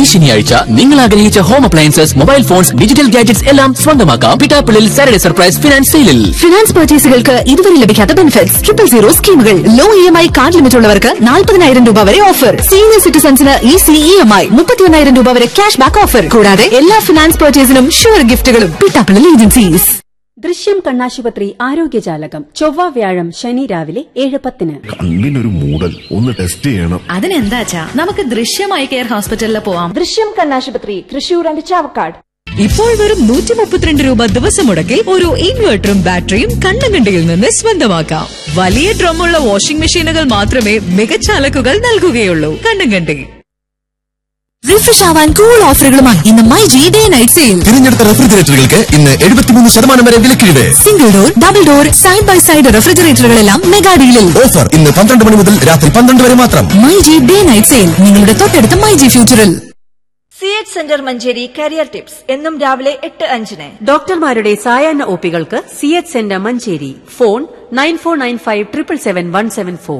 ശനിയാഴ്ച നിങ്ങൾ ആഗ്രഹിച്ച home appliances mobile phones digital gadgets എല്ലാം സ്വന്തമാക്കാം പിട്ടാപ്പിളിൽ സാറ്റർഡേ സർപ്രൈസ് ഫിനാൻസ് സെയിലിൽ ഫിനാൻസ് പർച്ചേസുകൾക്ക് ഇതുവരെ ലഭിക്കാത്ത ബെനിഫിറ്റ്സ് ട്രിപ്പിൾ സീറോ സ്കീമുകൾ low E M I card limit ഉള്ളവർക്ക് നാൽപ്പതിനായിരം രൂപ വരെ ഓഫർ സീനിയർ സിറ്റിസൺസിന് ഈസി ഇ എം ഐ മുപ്പത്തിയൊന്നായിരം രൂപ വരെ ക്യാഷ് ബാക്ക് ഓഫർ കൂടാതെ എല്ലാ ഫിനാൻസ് പർച്ചേസിനും ഷുവർ ഗിഫ്റ്റുകളും പിട്ടാപ്പിളിൽ ഏജൻസീസ് ദൃശ്യം കണ്ണാശുപത്രി ആരോഗ്യജാലകം ചൊവ്വ വ്യാഴം ശനി രാവിലെ ഏഴ് പത്തിന് കണ്ണിനൊരു മൂടൽ ഒന്ന് ടെസ്റ്റ് ചെയ്യണം അതിനെന്താച്ചാ നമുക്ക് ദൃശ്യമായി കെയർ ഹോസ്പിറ്റലിൽ പോവാം ദൃശ്യം കണ്ണാശുപത്രി തൃശൂർ ആൻഡ് ചാവക്കാട് ഇപ്പോൾ വെറും നൂറ്റി മുപ്പത്തിരണ്ട് രൂപ ദിവസം മുടക്കിൽ ഒരു ഇൻവെർട്ടറും ബാറ്ററിയും കണ്ണങ്കണ്ടിയിൽ നിന്ന് സ്വന്തമാക്കാം വലിയ ഡ്രമ്മുള്ള വാഷിംഗ് മെഷീനുകൾ മാത്രമേ മികച്ച അലക്കുകൾ നൽകുകയുള്ളൂ കണ്ണങ്കണ്ടി റിഫ്രഷ് ആവാൻ കൂൾ ഓഫറുകളുമായി ഇന്ന് my G day night sale തിരഞ്ഞെടുത്ത റെഫ്രിജറേറ്ററുകൾക്ക് ഇന്ന് എഴുപത്തിമൂന്ന് ശതമാനം വരെ വിലക്കിഴിവ് single door double door side by side റെഫ്രിജറേറ്ററുകളെല്ലാം മെഗാ ഡീലിൽ ഓഫർ ഇന്ന് പന്ത്രണ്ട് മണി മുതൽ രാത്രി പന്ത്രണ്ട് വരെ മാത്രം my G day night sale നിങ്ങളുടെ തൊട്ടടുത്ത മൈ ജി ഫ്യൂച്ചറിൽ C H centre Manjeri career tips എന്നും രാവിലെ എട്ട് അഞ്ചിന് ഡോക്ടർമാരുടെ സായാഹ്ന ഒപികൾക്ക് C H centre Manjeri phone nine four nine five triple seven one seven four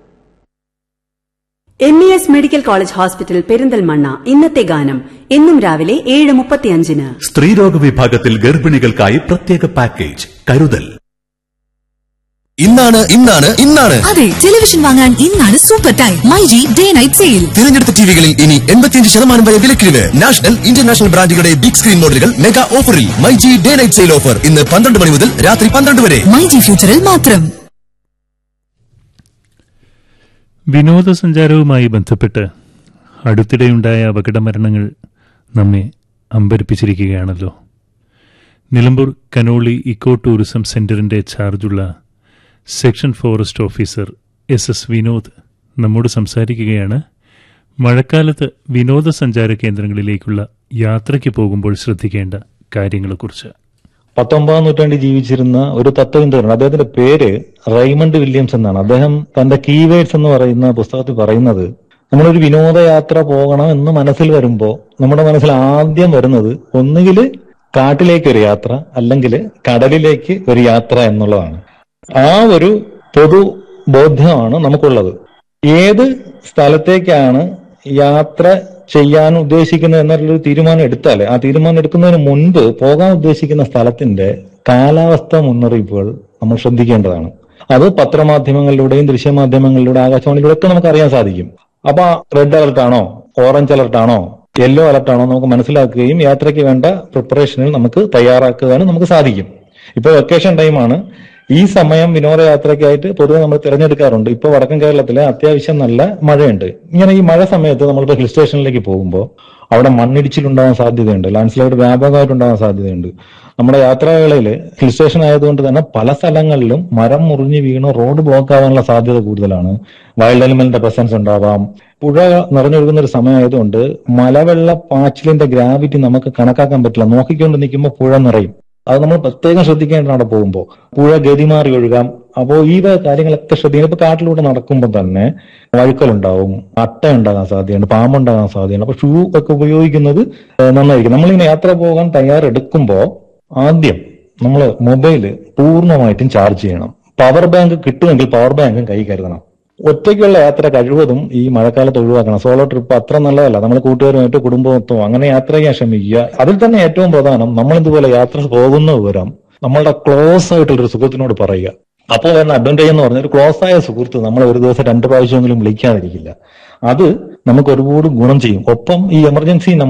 M E S medical college hospital Perinthalmanna ഇന്നത്തെ ഗാനം എന്നും രാവിലെ ഏഴ് മുപ്പത്തിയഞ്ചിന് സ്ത്രീരോഗ വിഭാഗത്തിൽ ഗർഭിണികൾക്കായി പ്രത്യേക പാക്കേജ് കരുതൽ ഇന്നാണ് ഇന്നാണ് ഇന്നാണ് അതെ ടെലിവിഷൻ വാങ്ങാൻ ഇന്നാണ് super time my G day night sale തിരഞ്ഞെടുത്ത ടിവികളിൽ ഇനി എൺപത്തിയഞ്ച് ശതമാനം വരെ വിലക്കിഴിവ് നാഷണൽ ഇന്റർനാഷണൽ ബ്രാൻഡുകളുടെ ബിഗ് സ്ക്രീൻ മോഡലുകൾ മെഗാ ഓഫറിൽ my G day night sale offer ഇന്ന് പന്ത്രണ്ട് മണി മുതൽ രാത്രി പന്ത്രണ്ട് വരെ മൈ ജി ഫ്യൂച്ചറിൽ മാത്രം വിനോദസഞ്ചാരവുമായി ബന്ധപ്പെട്ട് അടുത്തിടെയുണ്ടായ അപകടമരണങ്ങൾ നമ്മെ അമ്പരിപ്പിച്ചിരിക്കുകയാണല്ലോ നിലമ്പൂർ കനോളി ഇക്കോ ടൂറിസം സെന്ററിന്റെ ചാർജുള്ള section forest officer S S Vinod നമ്മോട് സംസാരിക്കുകയാണ് മഴക്കാലത്ത് വിനോദസഞ്ചാര കേന്ദ്രങ്ങളിലേക്കുള്ള യാത്രയ്ക്ക് പോകുമ്പോൾ ശ്രദ്ധിക്കേണ്ട കാര്യങ്ങളെക്കുറിച്ച് പത്തൊമ്പതാം നൂറ്റാണ്ടിൽ ജീവിച്ചിരുന്ന ഒരു തത്വചിന്തകനാണ് അദ്ദേഹത്തിന്റെ പേര് റൈമണ്ട് വില്യംസ് എന്നാണ് അദ്ദേഹം തന്റെ കീവേഡ്സ് എന്ന് പറയുന്ന പുസ്തകത്തിൽ പറയുന്നത് നമ്മളൊരു വിനോദയാത്ര പോകണം എന്ന് മനസ്സിൽ വരുമ്പോൾ നമ്മുടെ മനസ്സിൽ ആദ്യം വരുന്നത് ഒന്നുകിൽ കാട്ടിലേക്ക് ഒരു യാത്ര അല്ലെങ്കിൽ കടലിലേക്ക് ഒരു യാത്ര എന്നുള്ളതാണ് ആ ഒരു പൊതു ബോധ്യമാണ് നമുക്കുള്ളത് ഏത് സ്ഥലത്തേക്കാണ് യാത്ര ചെയ്യാൻ ഉദ്ദേശിക്കുന്നത് എന്നുള്ളൊരു തീരുമാനം എടുത്താൽ ആ തീരുമാനം എടുക്കുന്നതിന് മുൻപ് പോകാൻ ഉദ്ദേശിക്കുന്ന സ്ഥലത്തിന്റെ കാലാവസ്ഥ മുന്നറിയിപ്പുകൾ നമ്മൾ ശ്രദ്ധിക്കേണ്ടതാണ് അത് പത്രമാധ്യമങ്ങളിലൂടെയും ദൃശ്യമാധ്യമങ്ങളിലൂടെ ആകാശവാണിയിലൂടെ ഒക്കെ നമുക്ക് അറിയാൻ സാധിക്കും അപ്പൊ റെഡ് അലർട്ട് ആണോ ഓറഞ്ച് അലർട്ട് ആണോ യെല്ലോ അലർട്ട് ആണോ നമുക്ക് മനസ്സിലാക്കുകയും യാത്രയ്ക്ക് വേണ്ട പ്രിപ്പറേഷനിൽ നമുക്ക് തയ്യാറാക്കുവാനും നമുക്ക് സാധിക്കും ഇപ്പൊ വെക്കേഷൻ ടൈമാണ് ഈ സമയം വിനോദയാത്രയ്ക്കായിട്ട് പൊതുവെ നമ്മൾ തിരഞ്ഞെടുക്കാറുണ്ട് ഇപ്പൊ വടക്കൻ കേരളത്തിലെ അത്യാവശ്യം നല്ല മഴയുണ്ട് ഇങ്ങനെ ഈ മഴ സമയത്ത് നമ്മളിപ്പോ ഹിൽ സ്റ്റേഷനിലേക്ക് പോകുമ്പോൾ അവിടെ മണ്ണിടിച്ചിലുണ്ടാകാൻ സാധ്യതയുണ്ട് ലാൻഡ് സ്ലൈഡ് വ്യാപകമായിട്ട് ഉണ്ടാകാൻ സാധ്യതയുണ്ട് നമ്മുടെ യാത്രാവേളയിൽ ഹിൽ സ്റ്റേഷൻ ആയതുകൊണ്ട് തന്നെ പല സ്ഥലങ്ങളിലും മരം മുറിഞ്ഞ് വീണ് റോഡ് ബ്ലോക്ക് ആവാനുള്ള സാധ്യത കൂടുതലാണ് വൈൽഡ് എലിമെന്റിന്റെ പ്രസൻസ് ഉണ്ടാവാം പുഴ നിറഞ്ഞൊഴുകുന്ന ഒരു സമയമായതുകൊണ്ട് മലവെള്ള പാച്ചിലിന്റെ ഗ്രാവിറ്റി നമുക്ക് കണക്കാക്കാൻ പറ്റില്ല നോക്കിക്കൊണ്ട് നിൽക്കുമ്പോൾ പുഴ നിറയും അത് നമ്മൾ പ്രത്യേകം ശ്രദ്ധിക്കേണ്ടതാണ് അവിടെ പോകുമ്പോൾ പുഴ ഗതിമാറി ഒഴുകാം അപ്പോൾ ഈ വക കാര്യങ്ങളൊക്കെ ശ്രദ്ധിക്കണം ഇപ്പൊ കാട്ടിലൂടെ നടക്കുമ്പോൾ തന്നെ വഴുക്കലുണ്ടാവും അട്ട ഉണ്ടാകാൻ സാധ്യതയുണ്ട് പാമ്പുണ്ടാകാൻ സാധ്യതയുണ്ട് അപ്പൊ ഷൂ ഒക്കെ ഉപയോഗിക്കുന്നത് ഏഹ് നന്നായിരിക്കും നമ്മളിങ്ങനെ യാത്ര പോകാൻ തയ്യാറെടുക്കുമ്പോൾ ആദ്യം നമ്മൾ മൊബൈല് പൂർണ്ണമായിട്ടും ചാർജ് ചെയ്യണം പവർ ബാങ്ക് കിട്ടുമെങ്കിൽ പവർ ബാങ്കും കൈ കരുതണം ഒറ്റയ്ക്കുള്ള യാത്ര കഴിവതും ഈ മഴക്കാലത്ത് ഒഴിവാക്കണം സോളോ ട്രിപ്പ് അത്ര നല്ലതല്ല നമ്മൾ കൂട്ടുകാരുമായിട്ട് കുടുംബമൊത്തോ അങ്ങനെ യാത്ര ചെയ്യാൻ ശ്രമിക്കുക അതിൽ തന്നെ ഏറ്റവും പ്രധാനം നമ്മൾ ഇതുപോലെ യാത്ര പോകുന്ന വിവരം നമ്മളുടെ ക്ലോസ് ആയിട്ടുള്ളൊരു സുഹൃത്തിനോട് പറയുക അപ്പോൾ വരുന്ന അഡ്വാൻറ്റേജ് എന്ന് പറഞ്ഞാൽ ഒരു ക്ലോസ് ആയ സുഹൃത്ത് നമ്മൾ ഒരു ദിവസം രണ്ട് പ്രാവശ്യമെങ്കിലും വിളിക്കാതിരിക്കില്ല അത് നമുക്ക് ഒരുപാട് ഗുണം ചെയ്യും ഒപ്പം ഈ എമർജൻസി